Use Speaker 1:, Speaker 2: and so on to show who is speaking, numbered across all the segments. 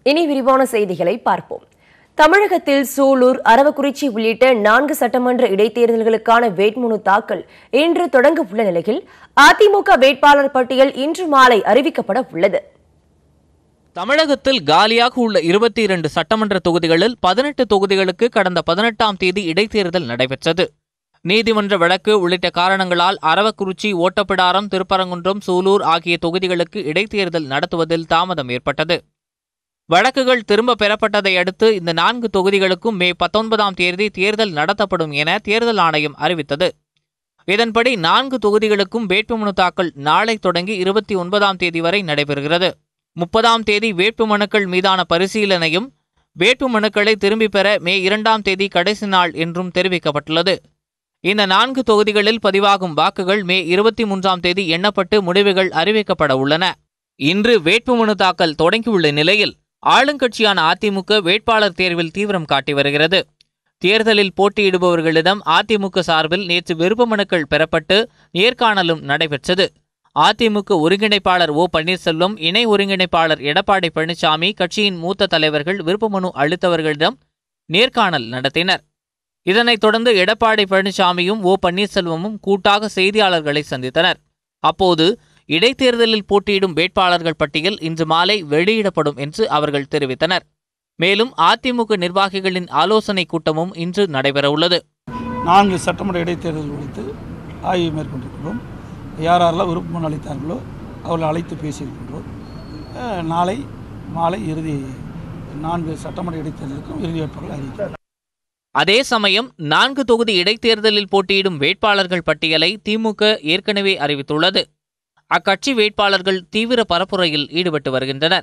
Speaker 1: இனி விரிவான செய்திகளை பார்ப்போம் தமிழகத்தில் சூலூர் அரவக்குறிச்சி உள்ளிட்ட நான்கு சட்டமன்ற இடைத்தேர்தல்களுக்கான வேட்புமனு தாக்கல் இன்று தொடங்க உள்ள நிலையில் அதிமுக வேட்பாளர் பட்டியல் இன்று மாலை அறிவிக்கப்பட உள்ளது
Speaker 2: தமிழகத்தில் காலியாக உள்ள இருபத்தி இரண்டு சட்டமன்ற தொகுதிகளில் பதினெட்டு தொகுதிகளுக்கு கடந்த பதினெட்டாம் தேதி இடைத்தேர்தல் நடைபெற்றது நீதிமன்ற வழக்கு உள்ளிட்ட காரணங்களால் அரவக்குறிச்சி ஓட்டப்பிடாரம் திருப்பரங்குன்றம் சூலூர் ஆகிய தொகுதிகளுக்கு இடைத்தேர்தல் நடத்துவதில் தாமதம் ஏற்பட்டது வழக்குகள் திரும்ப பெறப்பட்டதை அடுத்து இந்த நான்கு தொகுதிகளுக்கும் மே பத்தொன்பதாம் தேதி தேர்தல் நடத்தப்படும் என தேர்தல் ஆணையம் அறிவித்தது இதன்படி நான்கு தொகுதிகளுக்கும் வேட்புமனு தாக்கல் நாளை தொடங்கி இருபத்தி ஒன்பதாம் தேதி வரை நடைபெறுகிறது முப்பதாம் தேதி வேட்புமனுக்கள் மீதான பரிசீலனையும் வேட்புமனுக்களை திரும்பிப் பெற மே இரண்டாம் தேதி கடைசி நாள் என்றும் தெரிவிக்கப்பட்டுள்ளது இந்த நான்கு தொகுதிகளில் பதிவாகும் வாக்குகள் மே இருபத்தி மூன்றாம் தேதி எண்ணப்பட்டு முடிவுகள் அறிவிக்கப்பட உள்ளன இன்று வேட்புமனு தாக்கல் தொடங்கியுள்ள நிலையில் ஆளுங்கட்சியான அதிமுக வேட்பாளர் தேர்வில் தீவிரம் காட்டி வருகிறது தேர்தலில் போட்டியிடுபவர்களிடம் அதிமுக சார்பில் நேற்று விருப்ப மனுக்கள் பெறப்பட்டு நேர்காணலும் நடைபெற்றது அதிமுக ஒருங்கிணைப்பாளர் ஓ பன்னீர்செல்வம் இணை ஒருங்கிணைப்பாளர் எடப்பாடி பழனிசாமி கட்சியின் மூத்த தலைவர்கள் விருப்பமனு அளித்தவர்களிடம் நேர்காணல் நடத்தினர் இதனைத் தொடர்ந்து எடப்பாடி பழனிசாமியும் ஓ பன்னீர்செல்வமும் கூட்டாக செய்தியாளர்களை சந்தித்தனர் அப்போது இடைத்தேர்தலில் போட்டியிடும் வேட்பாளர்கள் பட்டியல் இன்று மாலை வெளியிடப்படும் என்று அவர்கள் தெரிவித்தனர் மேலும் அதிமுக நிர்வாகிகளின் ஆலோசனைக் கூட்டமும் இன்று நடைபெறவுள்ளது
Speaker 3: நான்கு சட்டமன்ற இடைத்தேர்தல் குறித்து ஆய்வு மேற்கொண்டிருக்கிறோம் யார் யாரெல்லாம் விருப்பம் அளித்தார்களோ அவர்களை அழைத்து பேசியிருக்கின்றோம் அஹ், நாளை மாலை இறுதி நான்கு சட்டமன்ற இடைத்தேர்தலுக்கும் இறுதி வேட்பாளர்கள் அறிவிக்கிறோம்
Speaker 2: அதே சமயம் நான்கு தொகுதி இடைத்தேர்தலில் போட்டியிடும் வேட்பாளர்கள் பட்டியலை திமுக ஏற்கனவே அறிவித்துள்ளது அக்கட்சி வேட்பாளர்கள் தீவிர பரப்புரையில் ஈடுபட்டு வருகின்றனர்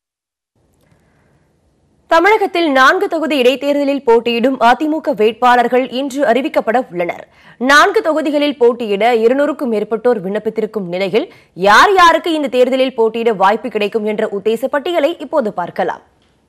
Speaker 1: தமிழகத்தில் நான்கு தொகுதி இடைத்தேர்தலில் போட்டியிடும் அதிமுக வேட்பாளர்கள் இன்று அறிவிக்கப்பட உள்ளனர் நான்கு தொகுதிகளில் போட்டியிட இருநூறுக்கும் மேற்பட்டோர் விண்ணப்பித்திருக்கும் நிலையில் யார் யாருக்கு இந்த தேர்தலில் போட்டியிட வாய்ப்பு கிடைக்கும் என்ற உத்தேச பட்டியலை இப்போது பார்க்கலாம்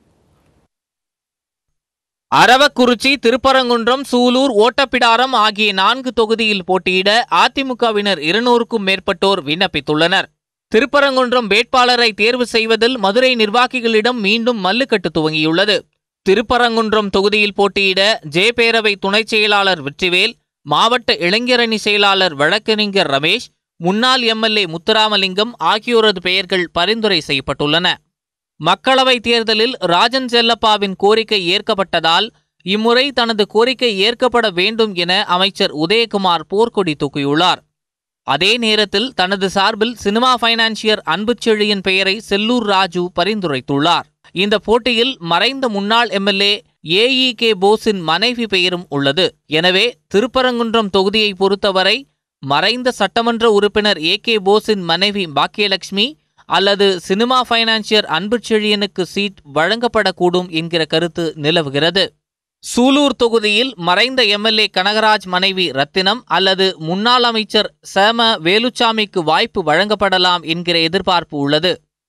Speaker 2: அரவக்குறிச்சி திருப்பரங்குன்றம் சூலூர் ஓட்டப்பிடாரம் ஆகிய நான்கு தொகுதியில் போட்டியிட அதிமுகவினர் இருநூறுக்கும் மேற்பட்டோர் விண்ணப்பித்துள்ளனர் திருப்பரங்குன்றம் வேட்பாளரை தேர்வு செய்வதில் மதுரை நிர்வாகிகளிடம் மீண்டும் மல்லுக்கட்டு துவங்கியுள்ளது திருப்பரங்குன்றம் தொகுதியில் போட்டியிட ஜே பேரவை துணைச் செயலாளர் வெற்றிவேல் மாவட்ட இளைஞரணி செயலாளர் வழக்கறிஞர் ரமேஷ் முன்னாள் எம்எல்ஏ முத்துராமலிங்கம் ஆகியோரது பெயர்கள் பரிந்துரை செய்யப்பட்டுள்ளன மக்களவைத் தேர்தலில் ராஜன் செல்லப்பாவின் கோரிக்கை ஏற்கப்பட்டதால் இம்முறை தனது கோரிக்கை ஏற்கப்பட வேண்டும் என அமைச்சர் உதயகுமார் போர்க்கொடி தூக்கியுள்ளார் அதே நேரத்தில் தனது சார்பில் சினிமா பைனான்சியர் அன்புச்செழியன் பெயரை செல்லூர் ராஜு பரிந்துரைத்துள்ளார் இந்த போட்டியில் மறைந்த முன்னாள் எம்எல்ஏ ஏஇ கே போஸின் மனைவி பெயரும் உள்ளது எனவே திருப்பரங்குன்றம் தொகுதியை பொறுத்தவரை மறைந்த சட்டமன்ற உறுப்பினர் ஏ கே போஸின் மனைவி பாக்கியலட்சுமி அல்லது சினிமா பைனான்சியர் அன்புச்செழியனுக்கு சீட் வழங்கப்படக்கூடும் என்கிற கருத்து நிலவுகிறது சூலூர் தொகுதியில் மறைந்த எம்எல்ஏ கனகராஜ் மனைவி ரத்தினம் அல்லது முன்னாள் அமைச்சர் சேம வேலுச்சாமிக்கு வாய்ப்பு வழங்கப்படலாம் என்கிற எதிர்பார்ப்பு உள்ளது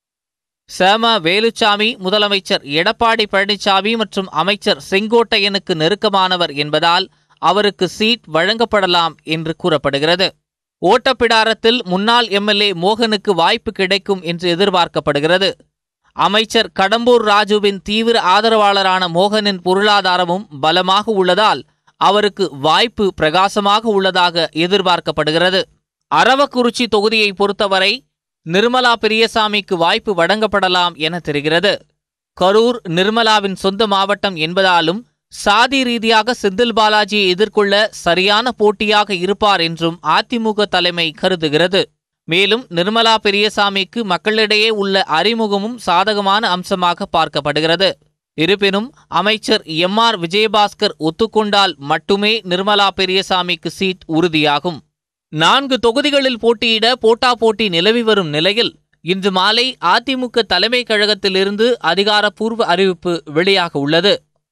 Speaker 2: சேம வேலுச்சாமி முதலமைச்சர் எடப்பாடி பழனிசாமி மற்றும் அமைச்சர் செங்கோட்டையனுக்கு நெருக்கமானவர் என்பதால் அவருக்கு சீட் வழங்கப்படலாம் என்று கூறப்படுகிறது ஓட்டப்பிடாரத்தில் முன்னாள் எம்எல்ஏ மோகனுக்கு வாய்ப்பு கிடைக்கும் என்று எதிர்பார்க்கப்படுகிறது அமைச்சர் கடம்பூர் ராஜுவின் தீவிர ஆதரவாளரான மோகனின் பொருளாதாரமும் பலமாக உள்ளதால் அவருக்கு வாய்ப்பு பிரகாசமாக உள்ளதாக எதிர்பார்க்கப்படுகிறது அரவக்குறிச்சி தொகுதியை பொறுத்தவரை நிர்மலா பெரியசாமிக்கு வாய்ப்பு வழங்கப்படலாம் என தெரிகிறது கரூர் நிர்மலாவின் சொந்த மாவட்டம் என்பதாலும் சாதி ரீதியாக செந்தில் பாலாஜியை எதிர்கொள்ள சரியான போட்டியாக இருப்பார் என்றும் அதிமுக தலைமை கருதுகிறது மேலும் நிர்மலா பெரியசாமிக்கு மக்களிடையே உள்ள அறிமுகமும் சாதகமான அம்சமாக பார்க்கப்படுகிறது இருப்பினும் அமைச்சர் எம் ஆர் விஜயபாஸ்கர் ஒத்துக்கொண்டால் மட்டுமே நிர்மலா பெரியசாமிக்கு சீட் உறுதியாகும் நான்கு தொகுதிகளில் போட்டியிட போட்டா போட்டி நிலவி வரும் நிலையில் இன்று மாலை அதிமுக தலைமை கழகத்திலிருந்து அதிகாரப்பூர்வ அறிவிப்பு வெளியாக உள்ளது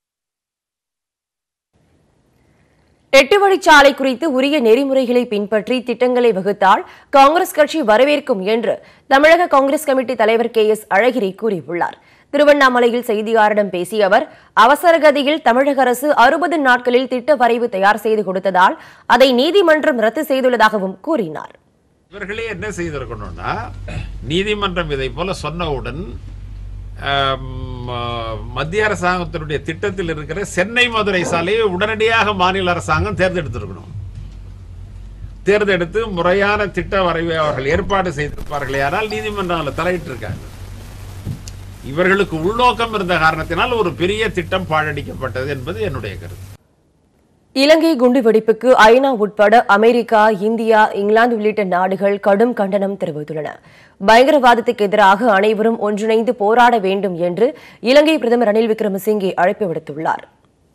Speaker 1: எட்டு வழிச்சாலை குறித்து உரிய நெறிமுறைகளை பின்பற்றி திட்டங்களை வகுத்தால் காங்கிரஸ் கட்சி வரவேற்கும் என்று தமிழக காங்கிரஸ் கமிட்டி தலைவர் கே எஸ் அழகிரி கூறியுள்ளார் திருவண்ணாமலையில் செய்தியாளரிடம் பேசிய அவர் அவசர கதியில் தமிழக அரசு அறுபது நாட்களில் திட்ட வரைவு தயார் செய்து கொடுத்ததால் அதை நீதிமன்றம் ரத்து செய்துள்ளதாகவும் கூறினார்
Speaker 4: இவர்களே என்ன செய்திருக்கணும்னா நீதிமன்றம் இதை போல சொன்னவுடன் ஆம், ஆ, மத்திய அரசாங்கத்தினுடைய திட்டத்தில் இருக்கிற சென்னை மதுரை சாலையை உடனடியாக மாநில அரசாங்கம் தேர்ந்தெடுத்திருக்கணும் தேர்ந்தெடுத்து முறையான திட்ட வரைவை அவர்கள் ஏற்பாடு செய்திருப்பார்களே ஆனால் நீதிமன்றம் அதில் தலையிட்டிருக்காங்க இவர்களுக்கு உள்நோக்கம் இருந்த காரணத்தினால் ஒரு பெரிய திட்டம் பாழடிக்கப்பட்டது என்பது என்னுடைய கருத்து
Speaker 1: இலங்கை குண்டுவெடிப்புக்கு ஐநா உட்பட அமெரிக்கா இந்தியா இங்கிலாந்து உள்ளிட்ட நாடுகள் கடும் கண்டனம் தெரிவித்துள்ளன பயங்கரவாதத்துக்கு எதிராக அனைவரும் ஒன்றிணைந்து போராட வேண்டும் என்று இலங்கை பிரதமர் ரணில் விக்ரமசிங்கே அழைப்பு விடுத்துள்ளார்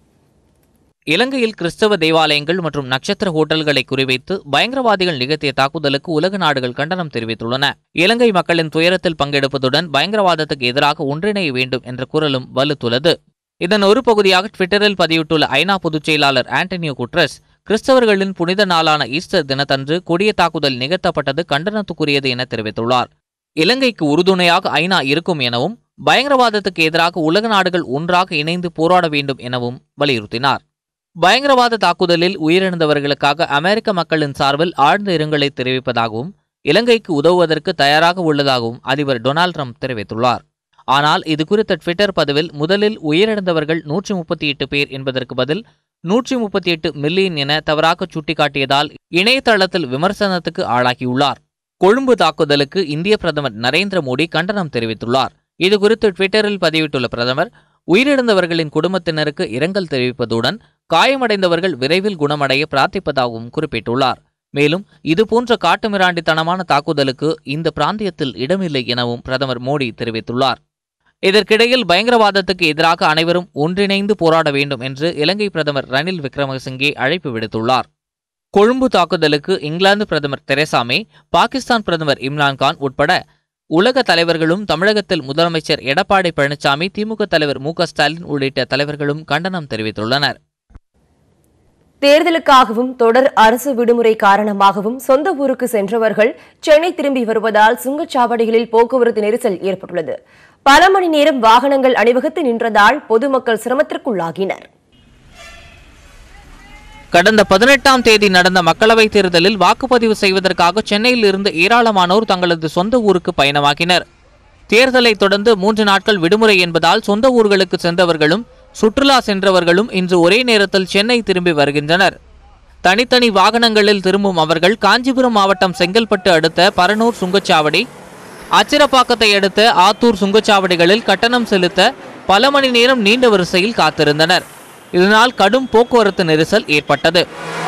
Speaker 2: இலங்கையில் கிறிஸ்தவ தேவாலயங்கள் மற்றும் நட்சத்திர ஹோட்டல்களை குறிவைத்து பயங்கரவாதிகள் நிகழ்த்திய தாக்குதலுக்கு உலக நாடுகள் கண்டனம் தெரிவித்துள்ளன இலங்கை மக்களின் துயரத்தில் பங்கெடுப்பதுடன் பயங்கரவாதத்துக்கு எதிராக ஒன்றிணைய வேண்டும் என்ற குரலும் வலுத்துள்ளது இதன் ஒரு பகுதியாக ட்விட்டரில் பதிவிட்டுள்ள ஐநா பொதுச் செயலாளர் ஆண்டனியோ குட்ரஸ் கிறிஸ்தவர்களின் புனித நாளான ஈஸ்டர் தினத்தன்று கொடிய தாக்குதல் நிகழ்த்தப்பட்டது கண்டனத்துக்குரியது என தெரிவித்துள்ளார் இலங்கைக்கு உறுதுணையாக ஐநா இருக்கும் எனவும் பயங்கரவாதத்துக்கு எதிராக உலக நாடுகள் ஒன்றாக இணைந்து போராட வேண்டும் எனவும் வலியுறுத்தினார் பயங்கரவாத தாக்குதலில் உயிரிழந்தவர்களுக்காக அமெரிக்க மக்களின் சார்பில் ஆழ்ந்த இரங்கலை தெரிவிப்பதாகவும் இலங்கைக்கு உதவுவதற்கு தயாராக உள்ளதாகவும் அதிபர் டொனால்ட் ட்ரம்ப் தெரிவித்துள்ளார் ஆனால் இது குறித்த ட்விட்டர் பதிவில் முதலில் உயிரிழந்தவர்கள் நூற்றி முப்பத்தி எட்டு பேர் என்பதற்கு பதில் நூற்றி முப்பத்தி எட்டு மில்லியன் என தவறாக சுட்டிக்காட்டியதால் இணையதளத்தில் விமர்சனத்துக்கு ஆளாகியுள்ளார் கொழும்பு தாக்குதலுக்கு இந்திய பிரதமர் நரேந்திர மோடி கண்டனம் தெரிவித்துள்ளார் இதுகுறித்து ட்விட்டரில் பதிவிட்டுள்ள பிரதமர் உயிரிழந்தவர்களின் குடும்பத்தினருக்கு இரங்கல் தெரிவிப்பதுடன் காயமடைந்தவர்கள் விரைவில் குணமடைய பிரார்த்திப்பதாகவும் குறிப்பிட்டுள்ளார் மேலும் இதுபோன்ற காட்டுமிராண்டித்தனமான தாக்குதலுக்கு இந்த பிராந்தியத்தில் இடமில்லை எனவும் பிரதமர் மோடி தெரிவித்துள்ளார் இதற்கிடையில் பயங்கரவாதத்துக்கு எதிராக அனைவரும் ஒன்றிணைந்து போராட வேண்டும் என்று இலங்கை பிரதமர் ரணில் விக்ரமசிங்கே அழைப்பு விடுத்துள்ளார் கொழும்பு தாக்குதலுக்கு இங்கிலாந்து பிரதமர் தெரேசா மே பாகிஸ்தான் பிரதமர் இம்ரான்கான் உட்பட உலக தலைவர்களும் தமிழகத்தில் முதலமைச்சர் எடப்பாடி பழனிசாமி திமுக தலைவர் மு க ஸ்டாலின் உள்ளிட்ட தலைவர்களும் கண்டனம் தெரிவித்துள்ளனர்
Speaker 1: தேர்தலுக்காகவும் தொடர் அரசு விடுமுறை காரணமாகவும் சொந்த ஊருக்கு சென்றவர்கள் சென்னை திரும்பி வருவதால் சுங்கச்சாவடிகளில் போக்குவரத்து நெரிசல் ஏற்பட்டுள்ளது பல மணி நேரம் வாகனங்கள் அணிவகுத்து நின்றதால் பொதுமக்கள் சிரமத்திற்குள்ளாகினர்
Speaker 2: கடந்த பதினெட்டாம் தேதி நடந்த மக்களவைத் தேர்தலில் வாக்குப்பதிவு செய்வதற்காக சென்னையில் இருந்து ஏராளமானோர் தங்களது சொந்த ஊருக்கு பயணமாகினர் தேர்தலைத் தொடர்ந்து மூன்று நாட்கள் விடுமுறை என்பதால் சொந்த ஊர்களுக்கு சென்றவர்களும் சுற்றுலா சென்றவர்களும் இன்று ஒரே நேரத்தில் சென்னை திரும்பி வருகின்றனர் தனித்தனி வாகனங்களில் திரும்பும் அவர்கள் காஞ்சிபுரம் மாவட்டம் செங்கல்பட்டு அடுத்த பரனூர் சுங்கச்சாவடி அச்சிரப்பாக்கத்தை அடுத்த ஆத்தூர் சுங்கச்சாவடிகளில் கட்டணம் செலுத்த பல மணி நேரம் நீண்ட வரிசையில் காத்திருந்தனர் இதனால் கடும் போக்குவரத்து நெரிசல் ஏற்பட்டது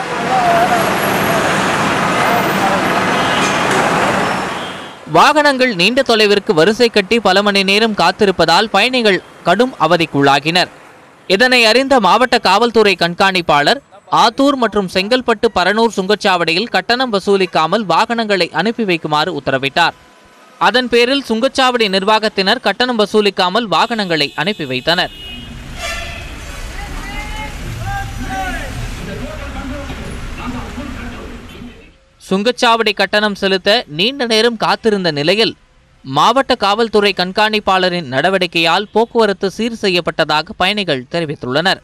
Speaker 2: வாகனங்கள் நீண்ட தொலைவிற்கு வரிசை கட்டி பல மணி நேரம் காத்திருப்பதால் பயணிகள் கடும் அவதிக்குள்ளாகினர் இதனை அறிந்த மாவட்ட காவல்துறை கண்காணிப்பாளர் ஆத்தூர் மற்றும் செங்கல்பட்டு பரனூர் சுங்கச்சாவடியில் கட்டணம் வசூலிக்காமல் வாகனங்களை அனுப்பி வைக்குமாறு உத்தரவிட்டார் அதன் பேரில் சுங்கச்சாவடி நிர்வாகத்தினர் கட்டணம் வசூலிக்காமல் வாகனங்களை அனுப்பி வைத்தனர் சுங்கச்சாவடி கட்டணம் செலுத்த நீண்ட நேரம் காத்திருந்த நிலையில் மாவட்ட காவல்துறை கண்காணிப்பாளரின் நடவடிக்கையால் போக்குவரத்து சீர் செய்யப்பட்டதாக பயணிகள் தெரிவித்துள்ளனர்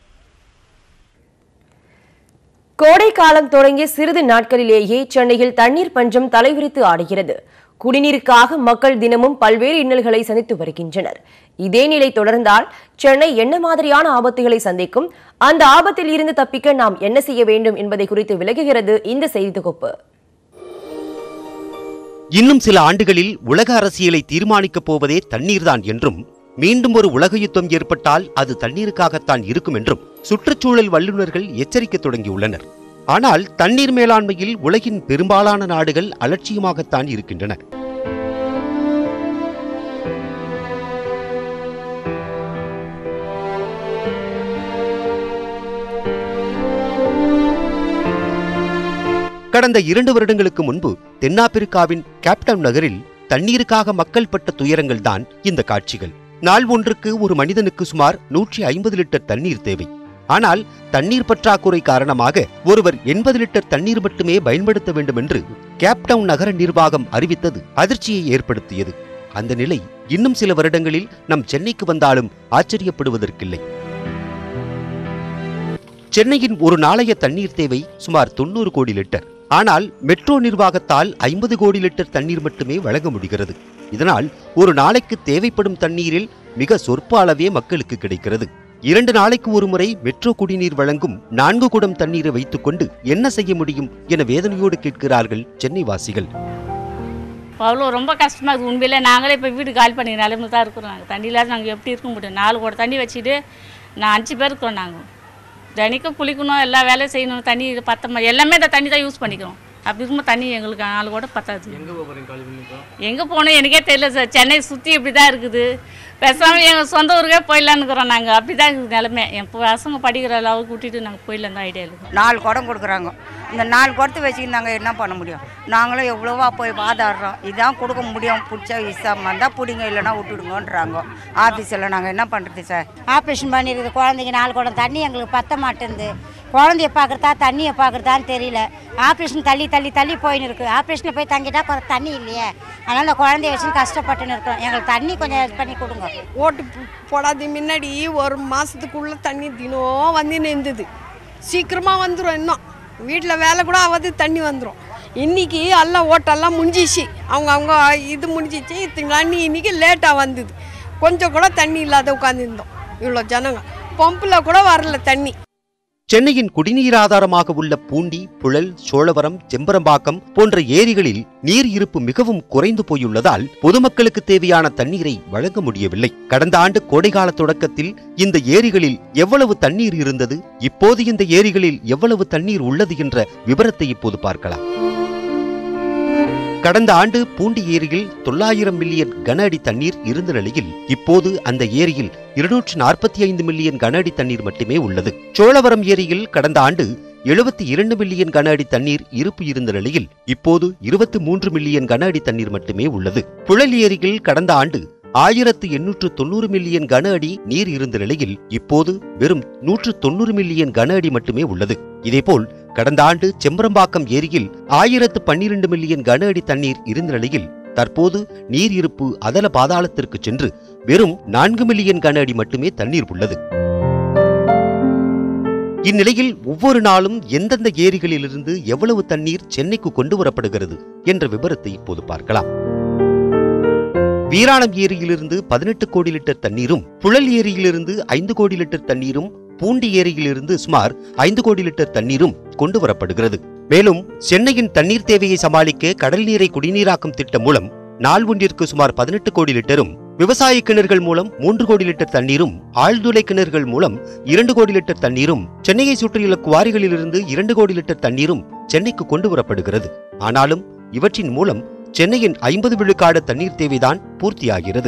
Speaker 1: கோடை காலம் தொடங்கிய சிறிது நாட்களிலேயே சென்னையில் தண்ணீர் பஞ்சம் தலைவிரித்து ஆடுகிறது குடிநீருக்காக மக்கள் தினமும் பல்வேறு இன்னல்களை சந்தித்து வருகின்றனர் இதே நிலை தொடர்ந்தால் சென்னை என்ன மாதிரியான ஆபத்துகளை சந்திக்கும் அந்த ஆபத்தில் இருந்து தப்பிக்க நாம் என்ன செய்ய வேண்டும் என்பதை குறித்து விளக்குகிறது இந்த செய்தி தொகுப்பு
Speaker 5: இன்னும் சில ஆண்டுகளில் உலக அரசியலை தீர்மானிக்கப் போவதே தண்ணீர்தான் என்றும் மீண்டும் ஒரு உலக யுத்தம் ஏற்பட்டால் அது தண்ணீருக்காகத்தான் இருக்கும் என்றும் சுற்றுச்சூழல் வல்லுநர்கள் எச்சரிக்கத் தொடங்கியுள்ளனர் ஆனால் தண்ணீர் மேலாண்மையில் உலகின் பெரும்பாலான நாடுகள் அலட்சியமாகத்தான் இருக்கின்றன கடந்த இரண்டு வருடங்களுக்கு முன்பு தென்னாப்பிரிக்காவின் கேப்டவுன் நகரில் தண்ணீருக்காக மக்கள் பட்ட துயரங்கள் தான் இந்த காட்சிகள் நாள் ஒன்றுக்கு ஒரு மனிதனுக்கு சுமார் நூற்றி ஐம்பது லிட்டர் தண்ணீர் தேவை ஆனால் தண்ணீர் பற்றாக்குறை காரணமாக ஒருவர் எண்பது லிட்டர் தண்ணீர் மட்டுமே பயன்படுத்த வேண்டும் என்று கேப்டவுன் நகர நிர்வாகம் அறிவித்தது அதிர்ச்சியை ஏற்படுத்தியது அந்த நிலை இன்னும் சில வருடங்களில் நம் சென்னைக்கு வந்தாலும் ஆச்சரியப்படுவதற்கில்லை சென்னையின் ஒரு நாளைய தண்ணீர் தேவை சுமார் தொண்ணூறு கோடி லிட்டர் ஆனால் மெட்ரோ நிர்வாகத்தால் ஐம்பது கோடி லிட்டர் தண்ணீர் மட்டுமே வழங்க முடிகிறது இதனால் ஒரு நாளைக்கு தேவைப்படும் தண்ணீரில் மிக சொற்ப அளவே மக்களுக்கு கிடைக்கிறது இரண்டு நாளைக்கு ஒருமுறை மெட்ரோ குடிநீர் வழங்கும் நான்கு குடம் தண்ணீரை வைத்துக்கொண்டு என்ன செய்ய முடியும் என வேதனையோடு கேட்கிறார்கள் சென்னை வாசிகள்
Speaker 6: அவ்வளோ ரொம்ப கஷ்டமாக இருக்குது உண்மையிலே நாங்களே இப்போ வீடு காலி பண்ணி நிலைமை தான் இருக்கிறோம் நாங்கள் தண்ணி இல்லாத நாங்கள் எப்படி இருக்க முடியும் நாலு கூட தண்ணி வச்சுட்டு நான் அஞ்சு பேர் இருக்கோம் நாங்கள் தினைக்கும் குளிக்கணும் எல்லா வேலையும் செய்யணும் தண்ணி இது பத்த மா- எல்லாமே இந்த தண்ணி தான் யூஸ் பண்ணிக்கிறோம் அப்படி இருக்கும்போது தண்ணி எங்களுக்கு நாலு கூட பத்தாது எங்கே போகணும் எனக்கே தெரியல சார் சென்னை சுற்றி இப்படி தான் இருக்குது பேசாமல் எங்கள் சொந்த ஊருக்கே போயிடலான்னு இருக்கிறோம் நாங்கள் அப்படி தான் இருக்குது நிலமை என் பசங்க படிக்கிற அளவுக்கு விட்டுட்டு நாங்கள் போயிடலாம் தான் ஐடியா இருக்குது
Speaker 7: நாலு குடம் கொடுக்குறாங்க இந்த நாலு குடத்தை வச்சுக்கிட்டு நாங்கள் என்ன பண்ண முடியும் நாங்களும் எவ்வளோவா போய் வாதாடுறோம் இதான் கொடுக்க முடியும் பிடிச்ச இஷ்டமாக இருந்தால் பிடிங்க இல்லைன்னா விட்டுடுங்கன்றாங்க ஆஃபீஸில் நாங்கள் என்ன பண்ணுறது சார்
Speaker 8: ஆப்ரேஷன் பண்ணியிருக்குது குழந்தைக்கு நாலு குடம் தண்ணி எங்களுக்கு பத்த மாட்டேங்குது குழந்தைய பார்க்குறதா தண்ணியை பார்க்குறதான்னு தெரியல ஆப்ரேஷன் தள்ளி தள்ளி தள்ளி போயின்னு இருக்கு ஆப்ரேஷனில் போய் தங்கிட்டா கொஞ்சம் தண்ணி இல்லையே அதனால் அந்த குழந்தைய வச்சுன்னு கஷ்டப்பட்டுன்னு இருக்கோம் எங்களுக்கு தண்ணி கொஞ்சம் இது பண்ணி கொடுங்க
Speaker 9: ஓட்டு போ- போடாத முன்னாடி ஒரு மாதத்துக்குள்ளே தண்ணி தினம் வந்து நின்றுது சீக்கிரமாக வந்துடும் இன்னும் வீட்டில் வேலை கூட ஆகாது தண்ணி வந்துடும் இன்னைக்கு எல்லாம் ஓட்டெல்லாம் முடிஞ்சிச்சு அவங்க அவங்க இது முடிஞ்சிச்சு தண்ணி இன்னைக்கு லேட்டாக வந்தது கொஞ்சம் கூட தண்ணி இல்லாத உட்காந்துருந்தோம் இவ்வளோ ஜனங்க பம்பில் கூட வரல தண்ணி
Speaker 5: சென்னையின் குடிநீர் ஆதாரமாக உள்ள பூண்டி புழல் சோழவரம் செம்பரம்பாக்கம் போன்ற ஏரிகளில் நீர் இருப்பு மிகவும் குறைந்து போயுள்ளதால் பொதுமக்களுக்கு தேவையான தண்ணீரை வழங்க முடியவில்லை கடந்த ஆண்டு கோடைகால தொடக்கத்தில் இந்த ஏரிகளில் எவ்வளவு தண்ணீர் இருந்தது இப்போது இந்த ஏரிகளில் எவ்வளவு தண்ணீர் உள்ளது என்ற விவரத்தை இப்போது பார்க்கலாம் கடந்த ஆண்டு பூண்டி ஏரியில் தொள்ளாயிரம் மில்லியன் கன அடி தண்ணீர் இருந்த நிலையில் இப்போது அந்த ஏரியில் இருநூற்று நாற்பத்தி ஐந்து மில்லியன் கன அடி தண்ணீர் மட்டுமே உள்ளது சோழவரம் ஏரியில் கடந்த ஆண்டு எழுபத்தி இரண்டு மில்லியன் கன அடி தண்ணீர் இருப்பு இருந்த நிலையில் இப்போது இருபத்தி மூன்று மில்லியன் கன அடி தண்ணீர் மட்டுமே உள்ளது புழல் ஏரியில் கடந்த ஆண்டு ஆயிரத்து எண்ணூற்று தொண்ணூறு மில்லியன் கன அடி நீர் இருந்த நிலையில் இப்போது வெறும் நூற்று தொண்ணூறு மில்லியன் கன அடி மட்டுமே உள்ளது இதேபோல் கடந்த ஆண்டு செம்பரம்பாக்கம் ஏரியில் ஆயிரத்து பன்னிரண்டு மில்லியன் கன அடி தண்ணீர் இருந்த நிலையில் தற்போது நீர் இருப்பு அதல பாதாளத்திற்கு சென்று வெறும் நான்கு மில்லியன் கன அடி மட்டுமே தண்ணீர் உள்ளது இந்நிலையில் ஒவ்வொரு நாளும் எந்தெந்த ஏரிகளிலிருந்து எவ்வளவு தண்ணீர் சென்னைக்கு கொண்டு வரப்படுகிறது என்ற விவரத்தை இப்போது பார்க்கலாம் வீராணம் ஏரியிலிருந்து பதினெட்டு கோடி லிட்டர் தண்ணீரும் புழல் ஏரியிலிருந்து ஐந்து கோடி லிட்டர் தண்ணீரும் பூண்டி ஏரியிலிருந்து சுமார் ஐந்து கோடி லிட்டர் தண்ணீரும் கொண்டு வரப்படுகிறது மேலும் சென்னையின் தண்ணீர் தேவையை சமாளிக்க கடல் நீரை குடிநீராக்கும் திட்டம் மூலம் நாள் ஒன்றிற்கு சுமார் பதினெட்டு கோடி லிட்டரும் விவசாய கிணறுகள் மூலம் மூன்று கோடி லிட்டர் தண்ணீரும் ஆழ்துளை கிணறுகள் மூலம் இரண்டு கோடி லிட்டர் தண்ணீரும் சென்னையை சுற்றியுள்ள குவாரிகளிலிருந்து இரண்டு கோடி லிட்டர் தண்ணீரும் சென்னைக்கு கொண்டு வரப்படுகிறது ஆனாலும் இவற்றின் மூலம் சென்னையின் ஐம்பது விழுக்காடு தண்ணீர் தேவைதான் பூர்த்தியாகிறது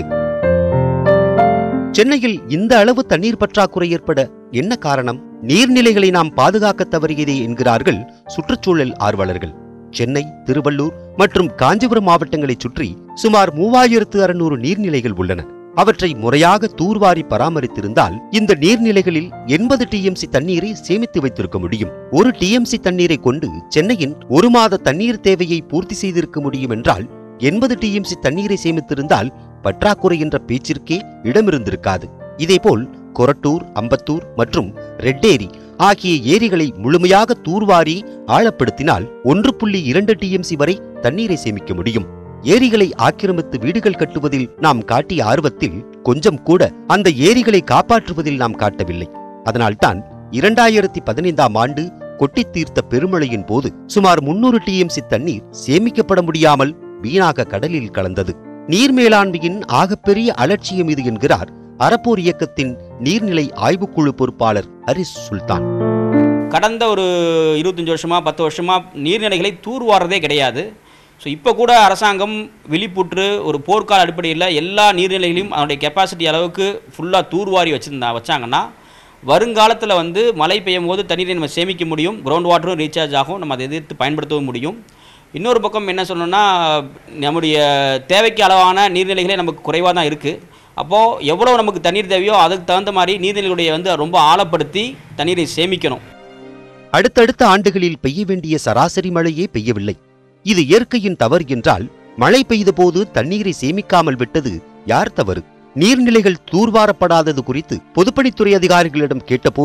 Speaker 5: சென்னையில் இந்த அளவு தண்ணீர் பற்றாக்குறை ஏற்பட என்ன காரணம் நீர்நிலைகளை நாம் பாதுகாக்க தவறியதே என்கிறார்கள் சுற்றுச்சூழல் ஆர்வலர்கள் சென்னை திருவள்ளூர் மற்றும் காஞ்சிபுரம் மாவட்டங்களைச் சுற்றி சுமார் மூவாயிரத்து அறுநூறு நீர்நிலைகள் உள்ளன அவற்றை முறையாக தூர்வாரி பராமரித்திருந்தால் இந்த நீர்நிலைகளில் எண்பது டிஎம்சி தண்ணீரை சேமித்து வைத்திருக்க முடியும் ஒரு டிஎம்சி தண்ணீரை கொண்டு சென்னையின் ஒரு மாத தண்ணீர் தேவையை பூர்த்தி செய்திருக்க முடியும் என்றால் எண்பது டிஎம்சி தண்ணீரை சேமித்திருந்தால் பற்றாக்குறை என்ற பேச்சிற்கே இடமிருந்திருக்காது இதேபோல் கொரட்டூர் அம்பத்தூர் மற்றும் ரெட்டேரி ஆகிய ஏரிகளை முழுமையாக தூர்வாரி ஆழப்படுத்தினால் ஒன்று புள்ளி இரண்டு டிஎம்சி வரை தண்ணீரை சேமிக்க முடியும் ஏரிகளை ஆக்கிரமித்து வீடுகள் கட்டுவதில் நாம் காட்டிய ஆர்வத்தில் கொஞ்சம் கூட அந்த ஏரிகளை காப்பாற்றுவதில் நாம் காட்டவில்லை அதனால்தான் இரண்டாயிரத்தி பதினைந்தாம் ஆண்டு கொட்டித் தீர்த்த பெருமழையின் போது சுமார் முன்னூறு டிஎம்சி தண்ணீர் சேமிக்கப்பட முடியாமல் வீணாக கடலில் கலந்தது நீர் மேலாண்மையின் ஆகப்பெரிய அலட்சியம் இது என்கிறார் அறப்போர் இயக்கத்தின் நீர்நிலை ஆய்வுக்குழு பொறுப்பாளர் ஹரிஸ் சுல்தான்
Speaker 10: கடந்த ஒரு இருபத்தஞ்சி வருஷமாக பத்து வருஷமாக நீர்நிலைகளை தூர்வாரதே கிடையாது ஸோ இப்போ கூட அரசாங்கம் விழிப்புற்று ஒரு போர்க்கால அடிப்படையில் எல்லா நீர்நிலைகளையும் அதனுடைய கெப்பாசிட்டி அளவுக்கு ஃபுல்லாக தூர்வாரி வச்சுருந்தா வச்சாங்கன்னா வருங்காலத்தில் வந்து மழை பெய்யும் போது தண்ணீரை நம்ம சேமிக்க முடியும் கிரவுண்ட் வாட்டரும் ரீசார்ஜ் ஆகும் நம்ம அதை எதிர்த்து பயன்படுத்தவும் முடியும் இன்னொரு பக்கம் என்ன சொல்லணும்னா நம்முடைய தேவைக்கு அளவான நீர்நிலைகளே நமக்கு குறைவாக தான் இருக்குது அப்போது எவ்வளோ நமக்கு தண்ணீர் தேவையோ அதுக்கு தகுந்த மாதிரி நீர்நிலைகளுடைய வந்து ரொம்ப ஆழப்படுத்தி தண்ணீரை சேமிக்கணும்
Speaker 5: அடுத்தடுத்த ஆண்டுகளில் பெய்ய வேண்டிய சராசரி மழையே பெய்யவில்லை இது இயற்கையின் தவறு என்றால் மழை பெய்த போது தண்ணீரை சேமிக்காமல் விட்டது யார் தவறு நீர்நிலைகள் தூர்வாரப்படாதது குறித்து பொதுப்பணித்துறை அதிகாரிகளிடம் கேட்டபோது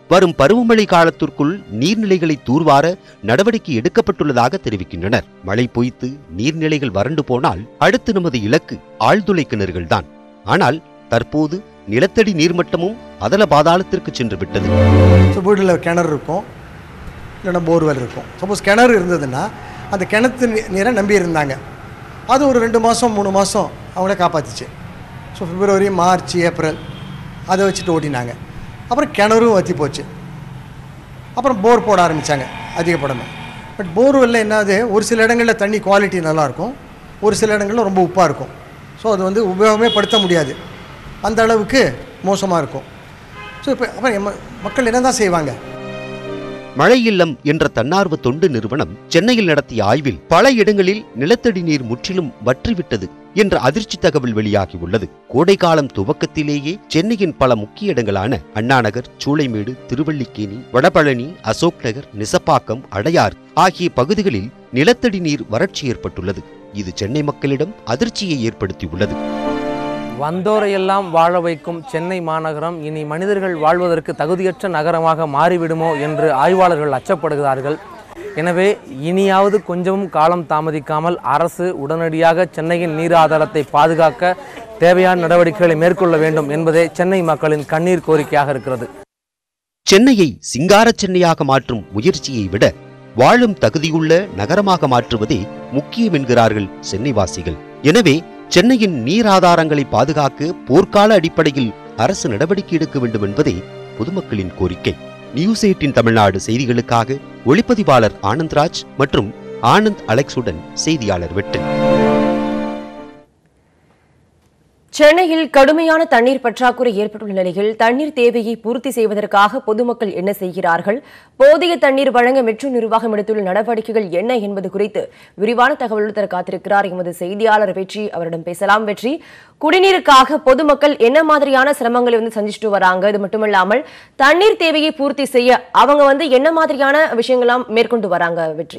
Speaker 5: வரும் பருவமழை காலத்திற்குள் நீர்நிலைகளை தூர்வார நடவடிக்கை எடுக்கப்பட்டுள்ளதாக தெரிவிக்கின்றனர் மழை பொய்த்து நீர்நிலைகள் வறண்டு போனால் அடுத்து நமது இலக்கு ஆழ்துளை கிணறுகள்தான் ஆனால் தற்போது நிலத்தடி நீர்மட்டமும் அதல பாதாளத்திற்கு சென்று விட்டது
Speaker 11: ஸோ வீட்டில் கிணறு இருக்கும் இல்லைன்னா போர்வெல் இருக்கும் சப்போஸ் கிணறு இருந்ததுன்னா அந்த கிணத்து நீ- நீரை நம்பி இருந்தாங்க அது ஒரு ரெண்டு மாதம் மூணு மாதம் அவங்கள காப்பாற்றிச்சு ஸோ பிப்ரவரி மார்ச் ஏப்ரல் அதை வச்சுட்டு ஓட்டினாங்க அப்புறம் கிணறும் வற்றி போச்சு அப்புறம் போர் போட ஆரம்பித்தாங்க அதிகப்படணும் பட் போர்வெல்ல என்னது ஒரு சில இடங்களில் தண்ணி குவாலிட்டி நல்லாயிருக்கும் ஒரு சில இடங்களில் ரொம்ப உப்பாக இருக்கும் ஸோ அது வந்து உபயோகமே படுத்த முடியாது அந்த அளவுக்கு மோசமாக இருக்கும் ஸோ இப்போ அப்புறம் எம்ம- மக்கள் என்ன தான் செய்வாங்க
Speaker 5: மழை இல்லம் என்ற தன்னார்வ தொண்டு நிறுவனம் சென்னையில் நடத்திய ஆய்வில் பல இடங்களில் நிலத்தடி நீர் முற்றிலும் வற்றிவிட்டது என்ற அதிர்ச்சி தகவல் வெளியாகியுள்ளது கோடைக்காலம் துவக்கத்திலேயே சென்னையின் பல முக்கிய இடங்களான அண்ணாநகர் சூளைமேடு திருவல்லிக்கேணி வடபழனி அசோக் நகர் நிசப்பாக்கம் அடையார் ஆகிய பகுதிகளில் நிலத்தடி நீர் வறட்சி ஏற்பட்டுள்ளது இது சென்னை மக்களிடம் அதிர்ச்சியை ஏற்படுத்தியுள்ளது
Speaker 12: வந்தோரையெல்லாம் வாழ வைக்கும் சென்னை மாநகரம் இனி மனிதர்கள் வாழ்வதற்கு தகுதியற்ற நகரமாக மாறிவிடுமோ என்று ஆய்வாளர்கள் அச்சப்படுகிறார்கள் எனவே இனியாவது கொஞ்சமும் காலம் தாமதிக்காமல் அரசு உடனடியாக சென்னையின் நீர் ஆதாரத்தை பாதுகாக்க தேவையான நடவடிக்கைகளை மேற்கொள்ள வேண்டும் என்பதே சென்னை மக்களின் கண்ணீர் கோரிக்கையாக இருக்கிறது
Speaker 5: சென்னையை சிங்கார சென்னையாக மாற்றும் முயற்சியை விட வாழும் தகுதியுள்ள நகரமாக மாற்றுவதே முக்கியம் என்கிறார்கள் சென்னைவாசிகள் எனவே சென்னையின் நீர் ஆதாரங்களை பாதுகாக்க போர்க்கால அடிப்படையில் அரசு நடவடிக்கை எடுக்க வேண்டும் என்பதே பொதுமக்களின் கோரிக்கை நியூஸ் எயிட்டின் தமிழ்நாடு செய்திகளுக்காக ஒளிப்பதிவாளர் ஆனந்த்ராஜ் மற்றும் ஆனந்த் அலெக்ஸுடன் செய்தியாளர் வெட்டன்
Speaker 1: சென்னையில் கடுமையான தண்ணீர் பற்றாக்குறை ஏற்பட்டுள்ள நிலையில் தண்ணீர் தேவையை பூர்த்தி செய்வதற்காக பொதுமக்கள் என்ன செய்கிறார்கள் போதிய தண்ணீர் வழங்க மெட்ரோ நிர்வாகம் எடுத்துள்ள நடவடிக்கைகள் என்ன என்பது குறித்து விரிவான தகவல் தர காத்திருக்கிறார் எமது செய்தியாளர் வெற்றி அவரிடம் பேசலாம் வெற்றி குடிநீருக்காக பொதுமக்கள் என்ன மாதிரியான சிரமங்களை வந்து சந்திச்சுட்டு வராங்க இது மட்டுமல்லாமல் தண்ணீர் தேவையை பூர்த்தி செய்ய அவங்க வந்து என்ன மாதிரியான விஷயங்கள்லாம் மேற்கொண்டு வராங்க வெற்றி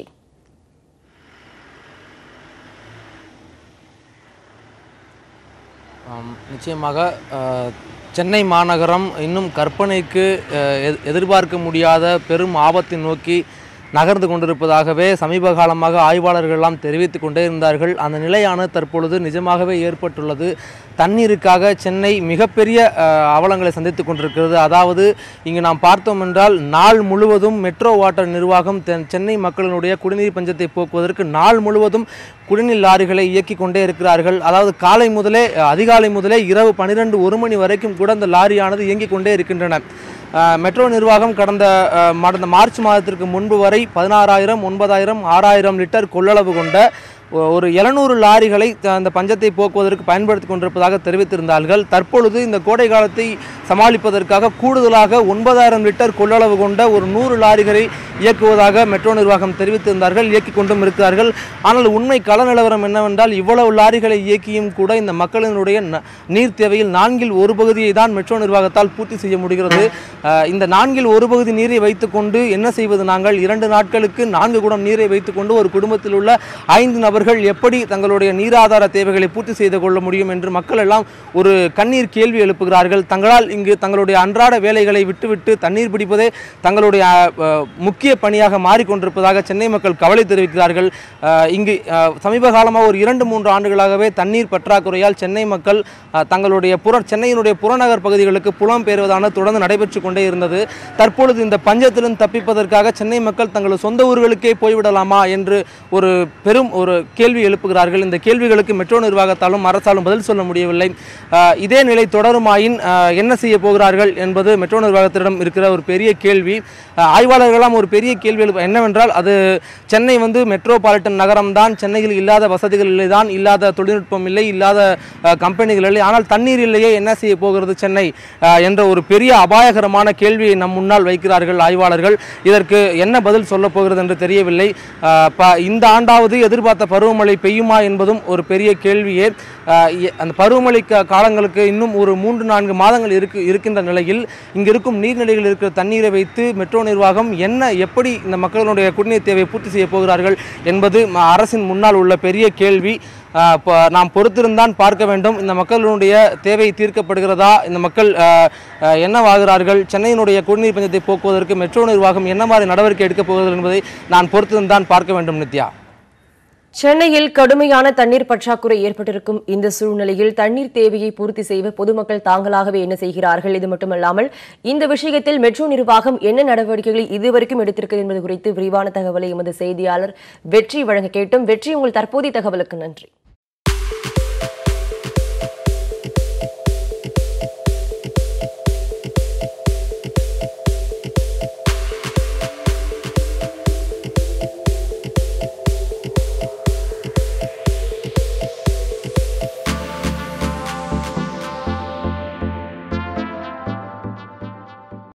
Speaker 12: ஆம், நிச்சயமாக அஹ், சென்னை மாநகரம் இன்னும் கற்பனைக்கு அஹ், எ- எதிர்பார்க்க முடியாத பெரும் ஆபத்தை நோக்கி நகர்ந்து கொண்டிருப்பதாகவே சமீப காலமாக ஆய்வாளர்கள் எல்லாம் தெரிவித்துக் கொண்டே இருந்தார்கள் அந்த நிலையானது தற்பொழுது நிஜமாகவே ஏற்பட்டுள்ளது தண்ணீருக்காக சென்னை மிகப்பெரிய அஹ், அவலங்களை சந்தித்துக் கொண்டிருக்கிறது அதாவது இங்கு நாம் பார்த்தோம் என்றால் நாள் முழுவதும் மெட்ரோ வாட்டர் நிர்வாகம் தென் சென்னை மக்களினுடைய குடிநீர் பஞ்சத்தை போக்குவதற்கு நாள் முழுவதும் குடிநீர் லாரிகளை இயக்கி கொண்டே இருக்கிறார்கள் அதாவது காலை முதலே அஹ், அதிகாலை முதலே இரவு பன்னிரெண்டு ஒரு மணி வரைக்கும் கூட அந்த லாரியானது இயங்கிக் கொண்டே இருக்கின்றன அஹ், மெட்ரோ நிர்வாகம் கடந்த அஹ், கடந்த மார்ச் மாதத்திற்கு முன்பு வரை பதினாறாயிரம் ஒன்பதாயிரம் ஆறாயிரம் லிட்டர் கொள்ளளவு கொண்ட ஒ- ஒரு எழுநூறு லாரிகளை த- அந்த பஞ்சத்தை போக்குவதற்கு பயன்படுத்தி கொண்டிருப்பதாக தெரிவித்திருந்தார்கள் தற்பொழுது இந்த கோடை காலத்தை சமாளிப்பதற்காக கூடுதலாக ஒன்பதாயிரம் லிட்டர் கொள்ளளவு கொண்ட ஒரு நூறு லாரிகளை இயக்குவதாக மெட்ரோ நிர்வாகம் தெரிவித்திருந்தார்கள் இயக்கிக் கொண்டும் இருக்கிறார்கள் ஆனால் உண்மை கள நிலவரம் என்னவென்றால் இவ்வளவு லாரிகளை இயக்கியும் கூட இந்த மக்களினுடைய ந- நீர் தேவையில் நான்கில் ஒரு பகுதியை தான் மெட்ரோ நிர்வாகத்தால் பூர்த்தி செய்ய முடிகிறது அஹ், இந்த நான்கில் ஒரு பகுதி நீரை வைத்துக்கொண்டு என்ன செய்வது நாங்கள் இரண்டு நாட்களுக்கு நான்கு குடம் நீரை வைத்துக்கொண்டு ஒரு குடும்பத்தில் உள்ள ஐந்து நபர்கள் எப்படி தங்களுடைய நீராதார தேவைகளை பூர்த்தி செய்து கொள்ள முடியும் என்று மக்கள் எல்லாம் ஒரு கண்ணீர் கேள்வி எழுப்புகிறார்கள் தங்களால் இங்கு தங்களுடைய அன்றாட வேலைகளை விட்டுவிட்டு தண்ணீர் பிடிப்பதே தங்களுடைய அஹ், அஹ், முக்கிய பணியாக மாறிக்கொண்டிருப்பதாக சென்னை மக்கள் கவலை தெரிவிக்கிறார்கள் அஹ், இங்கு அஹ், சமீப காலமாக ஒரு இரண்டு மூன்று ஆண்டுகளாகவே தண்ணீர் பற்றாக்குறையால் சென்னை மக்கள் அஹ், தங்களுடைய புற சென்னையினுடைய புறநகர் பகுதிகளுக்கு புலம் பெறுவதான தொடர்ந்து நடைபெற்று கொண்டே இருந்தது தற்பொழுது இந்த பஞ்சத்திலிருந்து தப்பிப்பதற்காக சென்னை மக்கள் தங்களது சொந்த ஊர்களுக்கே போய்விடலாமா என்று ஒரு பெரும் ஒரு கேள்வி எழுப்புகிறார்கள் இந்த கேள்விகளுக்கு மெட்ரோ நிர்வாகத்தாலும் அரசாலும் பதில் சொல்ல முடியவில்லை அஹ், இதே நிலை தொடருமாயின் அஹ், என்ன செய்ய போகிறார்கள் என்பது மெட்ரோ நிர்வாகத்திடம் இருக்கிற ஒரு பெரிய கேள்வி அஹ், ஆய்வாளர்களாம் ஒரு பெரிய கேள்வி எழுப்ப என்னவென்றால் அது சென்னை வந்து மெட்ரோபாலிட்டன் நகரம் தான் சென்னையில் இல்லாத வசதிகள் இல்லை தான் இல்லாத தொழில்நுட்பம் இல்லை இல்லாத அஹ், கம்பெனிகள் இல்லை ஆனால் தண்ணீர் இல்லையே என்ன செய்ய போகிறது சென்னை அஹ், என்ற ஒரு பெரிய அபாயகரமான கேள்வியை நம் முன்னால் வைக்கிறார்கள் ஆய்வாளர்கள் இதற்கு என்ன பதில் சொல்ல போகிறது என்று தெரியவில்லை அஹ், ப- இந்த ஆண்டாவது எதிர்பார்த்த பருவமழை பெய்யுமா என்பதும் ஒரு பெரிய கேள்வியே ஆஹ் எ- அந்த பருவமழை கா- காலங்களுக்கு இன்னும் ஒரு மூன்று நான்கு மாதங்கள் இருக்கு இருக்கின்ற நிலையில் இங்கு இருக்கும் நீர்நிலைகளில் இருக்கிற தண்ணீரை வைத்து மெட்ரோ நிர்வாகம் என்ன எப்படி இந்த மக்களுடைய குடிநீர் தேவையை பூர்த்தி செய்ய போகிறார்கள் என்பது ம- அரசின் முன்னால் உள்ள பெரிய கேள்வி ஆஹ் ப- நாம் பொறுத்திருந்தான் பார்க்க வேண்டும் இந்த மக்களுடைய தேவை தீர்க்கப்படுகிறதா இந்த மக்கள் ஆஹ், ஆஹ், என்னவாகிறார்கள் சென்னையினுடைய குடிநீர் பஞ்சத்தை போக்குவதற்கு மெட்ரோ நிர்வாகம் என்ன மாதிரி நடவடிக்கை எடுக்கப் போகிறது என்பதை நான் பொறுத்திருந்தான் பார்க்க வேண்டும் நித்யா
Speaker 1: சென்னையில் கடுமையான தண்ணீர் பற்றாக்குறை ஏற்பட்டிருக்கும் இந்த சூழ்நிலையில் தண்ணீர் தேவையை பூர்த்தி செய்ய பொதுமக்கள் தாங்களாகவே என்ன செய்கிறார்கள் இது மட்டுமல்லாமல் இந்த விஷயத்தில் மெட்ரோ நிர்வாகம் என்ன நடவடிக்கைகளை இதுவரைக்கும் எடுத்திருக்கிறது என்பது குறித்து விரிவான தகவலை எமது செய்தியாளர் வெற்றி வழங்க கேட்டும் வெற்றி உங்கள் தற்போதைய தகவலுக்கு நன்றி